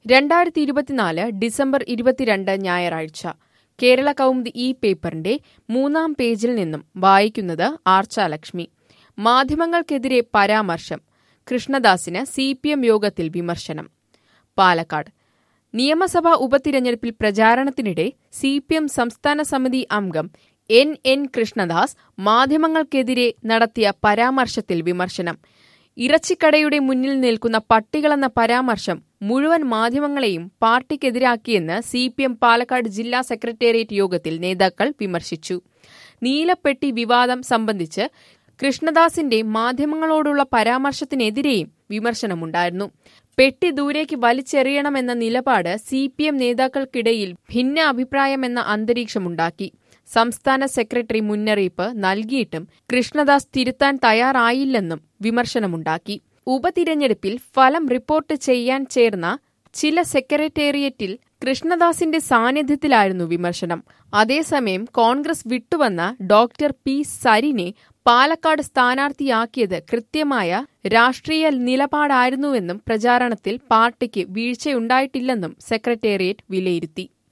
രണ്ടായിരത്തി ഇരുപത്തിനാല് ഡിസംബർ ഇരുപത്തിരണ്ട് ഞായറാഴ്ച കേരള കൗമുദി ഈ പേപ്പറിന്റെ മൂന്നാം പേജിൽ നിന്നും വായിക്കുന്നത് ആർച്ചാലക്ഷ്മി മാധ്യമങ്ങൾക്കെതിരെ പരാമർശം കൃഷ്ണദാസിന് സി പി എം യോഗത്തിൽ വിമർശനം പാലക്കാട് നിയമസഭാ ഉപതിരഞ്ഞെടുപ്പിൽ പ്രചാരണത്തിനിടെ സി പി എം സംസ്ഥാന സമിതി അംഗം എൻ എൻ കൃഷ്ണദാസ് മാധ്യമങ്ങൾക്കെതിരെ നടത്തിയ പരാമർശത്തിൽ വിമർശനം ഇറച്ചിക്കടയുടെ മുന്നിൽ നിൽക്കുന്ന പട്ടികളെന്ന പരാമർശം മുഴുവൻ മാധ്യമങ്ങളെയും പാർട്ടിക്കെതിരാക്കിയെന്ന് സി പി എം പാലക്കാട് ജില്ലാ സെക്രട്ടേറിയറ്റ് യോഗത്തിൽ നേതാക്കൾ വിമർശിച്ചു നീലപ്പെട്ടി വിവാദം സംബന്ധിച്ച് കൃഷ്ണദാസിന്റെ മാധ്യമങ്ങളോടുള്ള പരാമർശത്തിനെതിരെയും വിമർശനമുണ്ടായിരുന്നു പെട്ടി ദൂരേക്ക് വലിച്ചെറിയണമെന്ന നിലപാട് സി പി എം നേതാക്കൾക്കിടയിൽ ഭിന്ന അഭിപ്രായമെന്ന അന്തരീക്ഷമുണ്ടാക്കി സംസ്ഥാന സെക്രട്ടറി മുന്നറിയിപ്പ് നൽകിയിട്ടും കൃഷ്ണദാസ് തിരുത്താൻ തയ്യാറായില്ലെന്നും വിമർശനമുണ്ടാക്കി ഉപതിരഞ്ഞെടുപ്പിൽ ഫലം റിപ്പോർട്ട് ചെയ്യാൻ ചേർന്ന ചില സെക്രട്ടേറിയറ്റിൽ കൃഷ്ണദാസിന്റെ സാന്നിധ്യത്തിലായിരുന്നു വിമർശനം അതേസമയം കോൺഗ്രസ് വിട്ടുവന്ന ഡോക്ടർ പി സരിനെ പാലക്കാട് സ്ഥാനാർത്ഥിയാക്കിയത് കൃത്യമായ രാഷ്ട്രീയ നിലപാടായിരുന്നുവെന്നും പ്രചാരണത്തിൽ പാർട്ടിക്ക് വീഴ്ചയുണ്ടായിട്ടില്ലെന്നും സെക്രട്ടേറിയറ്റ് വിലയിരുത്തി